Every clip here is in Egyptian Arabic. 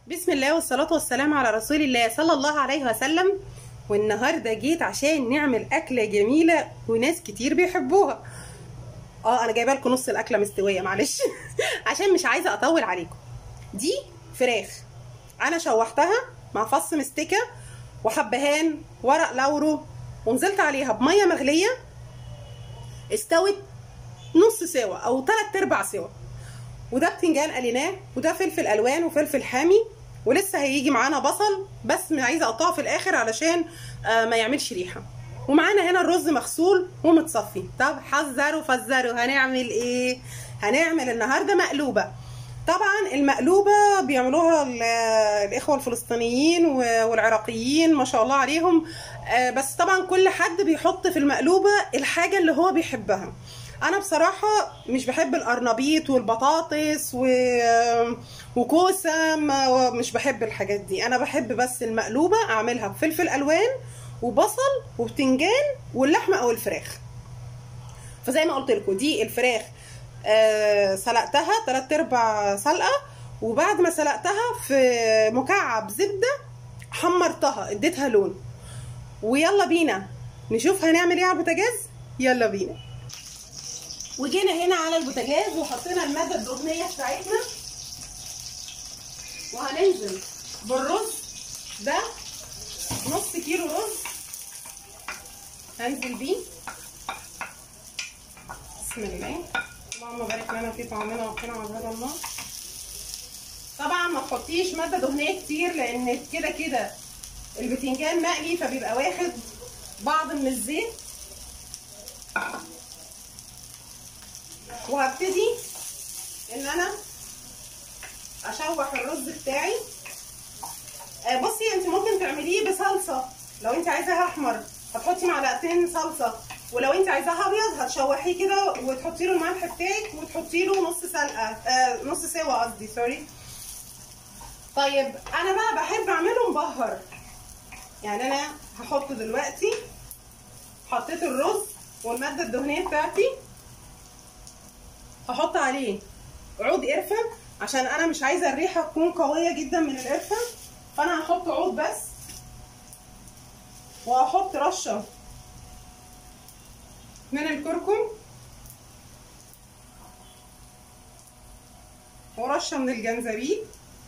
بسم الله والصلاة والسلام على رسول الله صلى الله عليه وسلم والنهاردة جيت عشان نعمل أكلة جميلة وناس كتير بيحبوها اه انا جايبه لكم نص الاكله مستويه معلش عشان مش عايزه اطول عليكم دي فراخ انا شوحتها مع فص مستكه وحبهان ورق لورو ونزلت عليها بميه مغليه استوت نص سوا او تلات ارباع سوا وده بتنجان قليناه وده فلفل الوان وفلفل حامي ولسه هيجي معانا بصل بس عايزه اقطعه في الاخر علشان آه ما يعملش ريحه ومعانا هنا الرز مغسول ومتصفي طب حذروا فزروا هنعمل ايه هنعمل النهارده مقلوبه طبعا المقلوبه بيعملوها الاخوه الفلسطينيين والعراقيين ما شاء الله عليهم آه بس طبعا كل حد بيحط في المقلوبه الحاجه اللي هو بيحبها انا بصراحه مش بحب القرنبيط والبطاطس و... وكوسه ما مش بحب الحاجات دي انا بحب بس المقلوبه اعملها بفلفل الوان وبصل وبتنجان واللحمه او الفراخ فزي ما قلت لكم دي الفراخ آه سلقتها 3 ارباع سلقه وبعد ما سلقتها في مكعب زبده حمرتها اديتها لون ويلا بينا نشوف هنعمل ايه على البوتاجاز يلا بينا وجينا هنا على البوتاجاز وحطينا الماده الدهنيه بتاعتنا وهننزل بالرز ده نص كيلو رز هنزل بيه بسم الله اللهم بارك لنا في طعامنا وقنا عذاب النار طبعا ما تحطيش ماده دهنيه كتير لان كده كده البتنجان مقلي فبيبقى واخد بعض من الزيت وهبتدي ان انا اشوح الرز بتاعي بصي انت ممكن تعمليه بصلصه لو انت عايزاها احمر هتحطي معلقتين صلصه ولو انت عايزاها ابيض هتشوحيه كده وتحطي له الملح بتاعك وتحطي له نص سلقه آه نص سوا قصدي سوري طيب انا بقى بحب اعمله مبهر يعني انا هحط دلوقتي حطيت الرز والماده الدهنيه بتاعتي هحط عليه عود قرفه عشان انا مش عايزه الريحه تكون قويه جدا من القرفه فانا هحط عود بس وهحط رشه من الكركم ورشه من الجنزبيل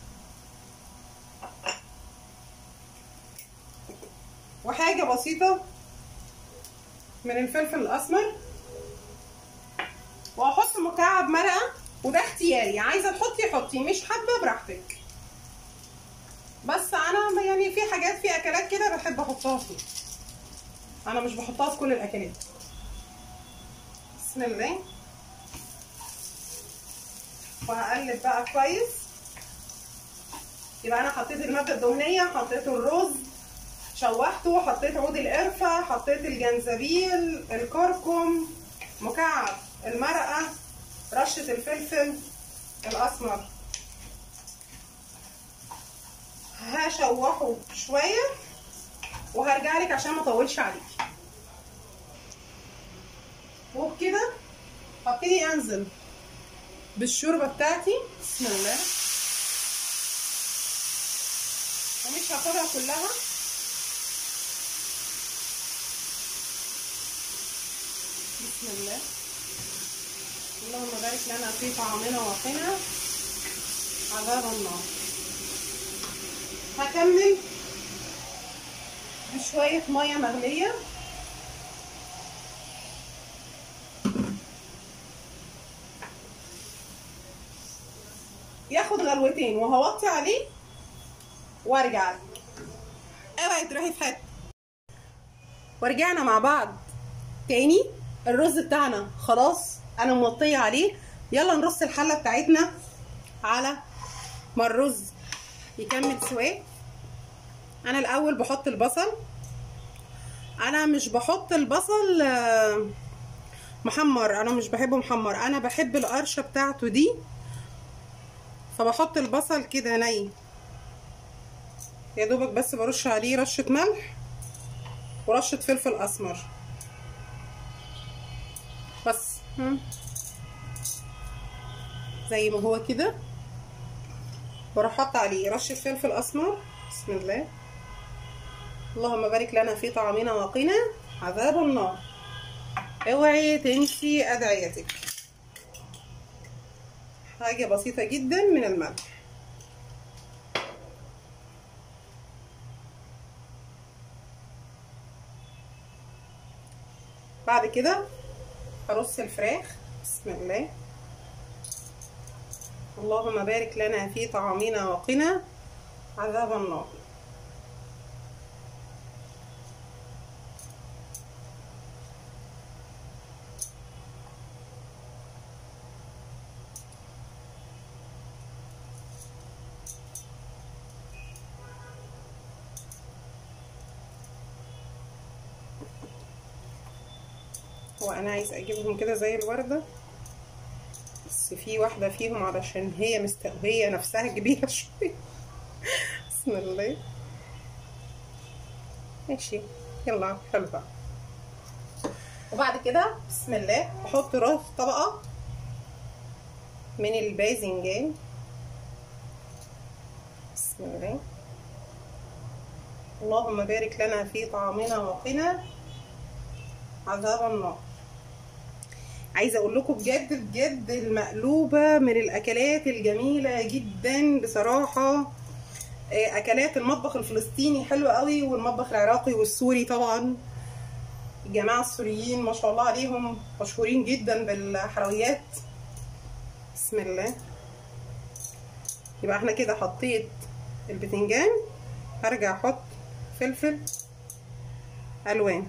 وحاجه بسيطه من الفلفل الاسمر وهحط مكعب مرقه وده اختياري عايزه تحطي حطي مش حابه براحتك بس انا يعني في حاجات في اكلات كده بحب احطها فيه انا مش بحطها في كل الاكلات بسم الله وهقلب بقى كويس يبقى انا حطيت الماده الدهنيه حطيت الرز شوحته حطيت عود القرفه حطيت الجنزبيل الكركم مكعب المرقه رشه الفلفل الاسمر هشوحه شويه وهرجع لك عشان ما اطولش عليكي وبكده هبتدي انزل بالشوربه بتاعتي بسم الله ومش هاخدها كلها بسم الله اللهم بارك لنا في طعامنا وقنا عذاب النار هكمل بشوية مية مغلية ياخد غلوتين وهوطي عليه وارجع لك اوعي تروحي في حته ورجعنا مع بعض تاني الرز بتاعنا خلاص انا موطيه عليه يلا نرص الحله بتاعتنا على ما الرز يكمل سواه انا الاول بحط البصل انا مش بحط البصل محمر انا مش بحبه محمر انا بحب القرشه بتاعته دي فبحط البصل كده ني يا دوبك بس برش عليه رشه ملح ورشه فلفل اسمر بس زي ما هو كده واروح حاطه عليه رشه فلفل اسمر بسم الله اللهم بارك لنا في طعامنا وقنا عذاب النار اوعي تنسي ادعيتك حاجه بسيطه جدا من الملح بعد كده ارص الفراخ بسم الله اللهم بارك لنا في طعامنا وقنا عذاب النار هو انا عايز اجيبهم كده زي الورده بس في واحده فيهم علشان هي مستقويه نفسها كبيره شويه بسم الله ماشي يلا حلو بقى وبعد كده بسم الله احط راس طبقه من الباذنجان بسم الله اللهم بارك لنا في طعامنا وقنا عذاب النار عايزه اقول لكم بجد بجد المقلوبه من الاكلات الجميله جدا بصراحه اكلات المطبخ الفلسطيني حلوه قوي والمطبخ العراقي والسوري طبعا الجماعه السوريين ما شاء الله عليهم مشهورين جدا بالحلويات بسم الله يبقى احنا كده حطيت البتنجان هرجع احط فلفل الوان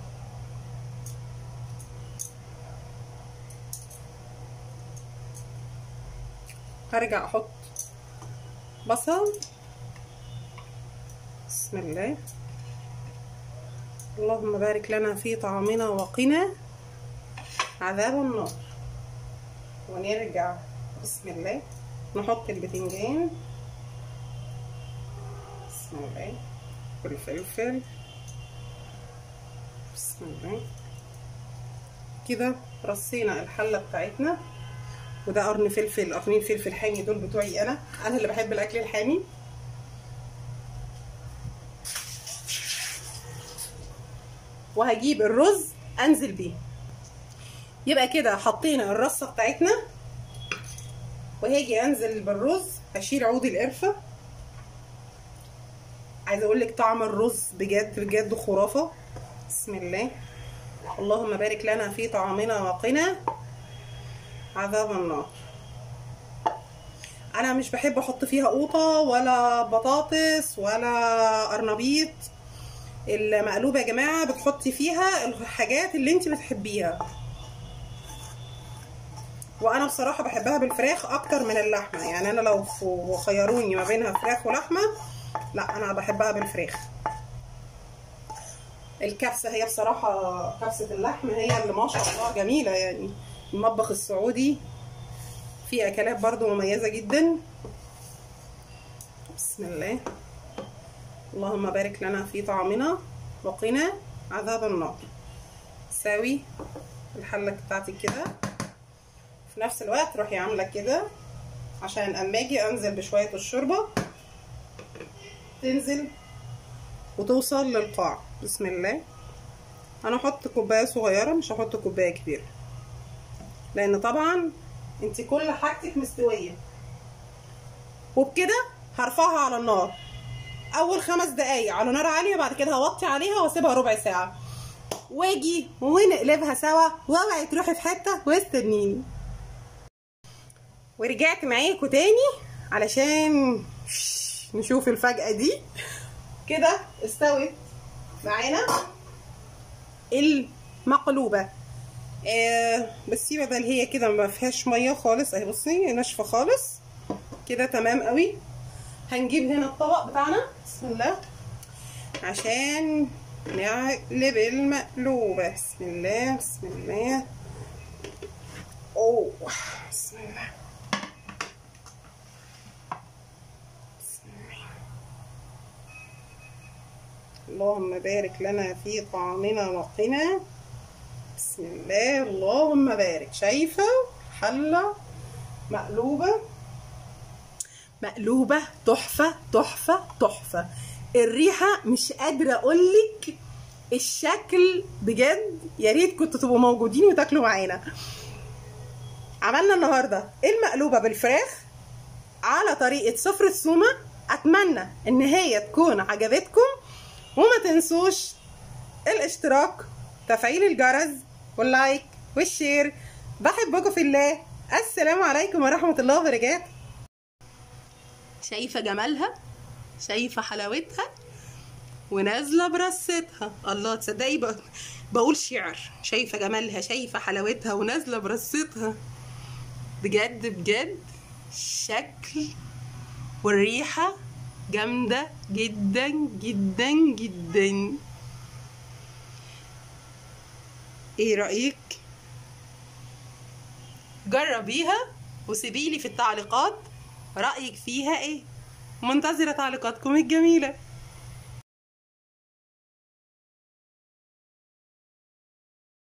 هرجع احط بصل بسم الله اللهم بارك لنا في طعامنا وقنا عذاب النار ونرجع بسم الله نحط البتنجان بسم الله والفلفل بسم الله كده رصينا الحله بتاعتنا وده قرن فلفل قرنين فلفل حامي دول بتوعي انا انا اللي بحب الاكل الحامي وهجيب الرز انزل بيه يبقى كده حطينا الرصه بتاعتنا وهاجي انزل بالرز هشيل عود القرفه عايزه اقول لك طعم الرز بجد بجد خرافه بسم الله اللهم بارك لنا في طعامنا وقنا عذاب النار انا مش بحب احط فيها قوطه ولا بطاطس ولا قرنبيط المقلوبه يا جماعه بتحطي فيها الحاجات اللي انت بتحبيها وانا بصراحه بحبها بالفراخ اكتر من اللحمه يعني انا لو خيروني ما بينها فراخ ولحمه لا انا بحبها بالفراخ الكبسه هي بصراحه كبسه اللحم هي اللي ما شاء الله جميله يعني المطبخ السعودي فيه اكلات برضو مميزه جدا بسم الله اللهم بارك لنا في طعامنا وقنا عذاب النار ساوي الحله بتاعتك كده في نفس الوقت روحي عامله كده عشان اما اجي انزل بشويه الشوربه تنزل وتوصل للقاع بسم الله انا احط كوبايه صغيره مش هحط كوبايه كبيره لان طبعا انت كل حاجتك مستويه وبكده هرفعها على النار اول خمس دقايق على نار عاليه بعد كده هوطي عليها واسيبها ربع ساعه واجي ونقلبها سوا واوعي تروحي في حته واستنيني ورجعت معاكم تاني علشان نشوف الفجأة دي كده استوت معانا المقلوبة آه بس دي بدل هي كده ما فيهاش ميه خالص اهي بصي ناشفه خالص كده تمام قوي هنجيب هنا الطبق بتاعنا بسم الله عشان نقلب المقلوبه بسم الله بسم الله اوه بسم الله اللهم بارك لنا في طعامنا وقنا بسم الله اللهم بارك شايفه حله مقلوبه مقلوبة تحفة تحفة تحفة الريحة مش قادرة أقولك الشكل بجد يا ريت كنتوا تبقوا موجودين وتاكلوا معانا عملنا النهاردة المقلوبة بالفراخ على طريقة سفرة سومة أتمنى إن هي تكون عجبتكم وما تنسوش الاشتراك تفعيل الجرس واللايك والشير بحبكم في الله السلام عليكم ورحمة الله وبركاته شايفة جمالها شايفة حلاوتها ونازلة برصتها الله تصدقي بق- بقول شعر شايفة جمالها شايفة حلاوتها ونازلة برصتها بجد بجد الشكل والريحة جامدة جدا جدا جدا ايه رأيك جربيها وسيبيلي في التعليقات رأيك فيها ايه منتظرة تعليقاتكم الجميلة